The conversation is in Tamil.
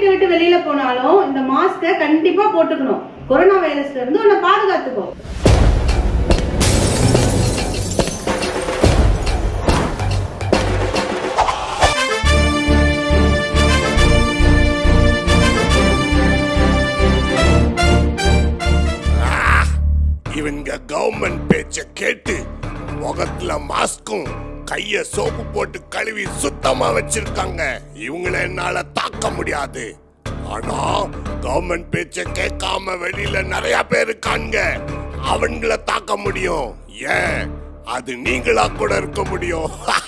வீட்டை விட்டு வெளியில போனாலும் இந்த மாஸ்கை கண்டிப்பா போட்டுக்கணும் கொரோனா வைரஸ்ல இருந்து உன்னை பாதுகாத்துக்கோ இவங்க கவர்மெண்ட் பேச்ச கேட்டு முகத்துல மாஸ்கும் கைய சோப்பு போட்டு கழுவி சுத்தமா வச்சிருக்காங்க இவங்கள என்னால தாக்க முடியாது ஆனா கவர்மெண்ட் பேச்ச கேட்காம வெளியில நிறைய பேர் இருக்காங்க அவங்கள தாக்க முடியும் ஏன் அது நீங்களா கூட இருக்க முடியும்